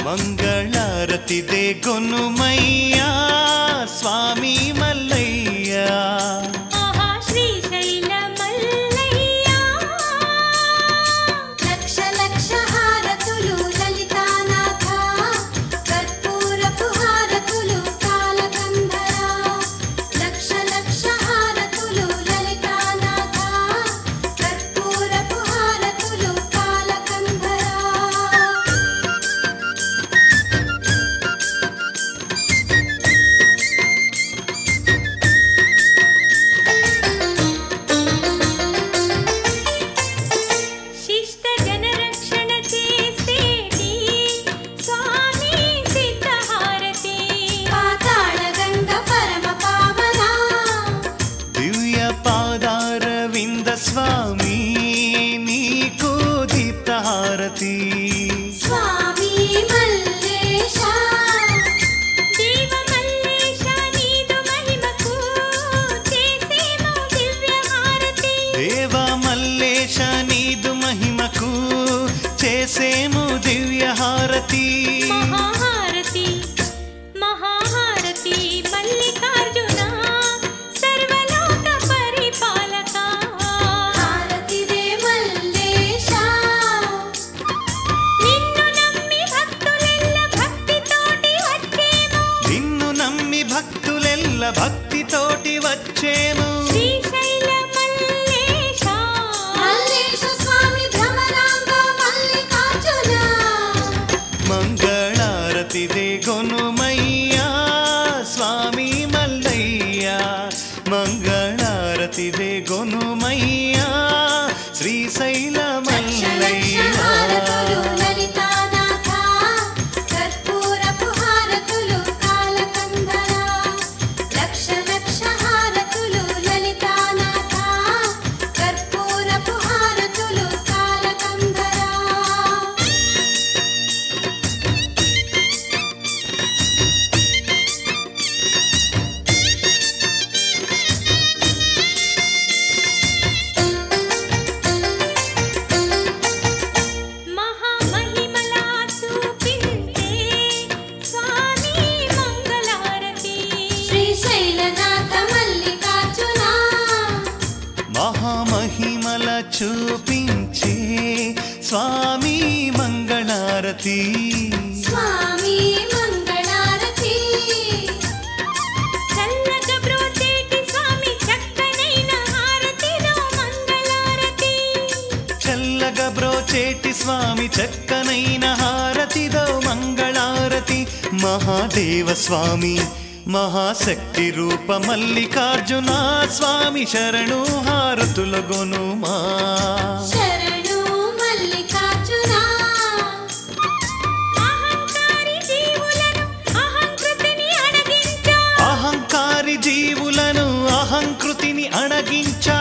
మంగళారతిదే గొనుమయ్యా స్వామి మల్లయ్యా ఆహా శ్రీశైల మల్లయ్య లక్ష లక్ష హారతులు లలితానాథ కర్పూరపు హారతులు కాలకంధర లక్ష లక్ష హారతులు లలితానాథ కర్పూరపు హారతులు కాలకంధర శిష్ట జనరక్షణ చేసేటి స్వామి సిద్ధహారతి పాతాళ గంగ పరమ పావన దివ్య పాదార వింద స్వామి నీకు దీప్తహారతి స్వామి మల్లేశ దేవ మల్లేశ నీదు మహిమకు చేసేము దివ్యహారతి దేవ మల్లేశ నీదు మహిమకు చేసేము దివ్యహారతి మహాహారతి మహాహారతి మల్లికార్జున సర్వలోక పరిపాలక హారతి రే మల్లేశ నిన్ను నమ్మి భక్తులెల్ల భక్తితోటి వచ్చేము నిన్ను నమ్మి భక్తులెల్ల భక్తితోటి వచ్చేము శ్రీశైల మల్లేశ మల్లేశ స్వామి భ్రమరాంబ మల్లికార్జున మంగళారతిదే గొనుమయ్యా స్వామి మల్లయ్యా మంగళారతిదే గొనుమయ్యా శ్రీశైల లక్ష లక్ష హారతులు మల్లయ్యా లలితానాథ కర్పూరపు హారతులు కాలకంధర లక్ష లక్ష హారతులు లలితానాథ కర్పూరపు హారతులు కాలకంధర మహామహిమలా చూపించే స్వామి మంగళారతి శ్రీశైలనాథ మల్లికార్జున మహామహిమల చూపించే స్వామి మంగళారతి స్వామి మంగళారతి చల్లగా బ్రోచేటి స్వామి చక్కనైన హారతిలో మంగళారతి చల్లగా బ్రోచేటి స్వామి చక్కనైన హారతిదో మంగళారతి మహాదేవ స్వామి మహాశక్తి రూప మల్లికార్జున స్వామి శరణు హారతుల గొనుమా శరణు మల్లికార్జున అహంకారి జీవులను అహంకృతిని అణగించా అహంకారి జీవులను అహంకృతిని అణగించా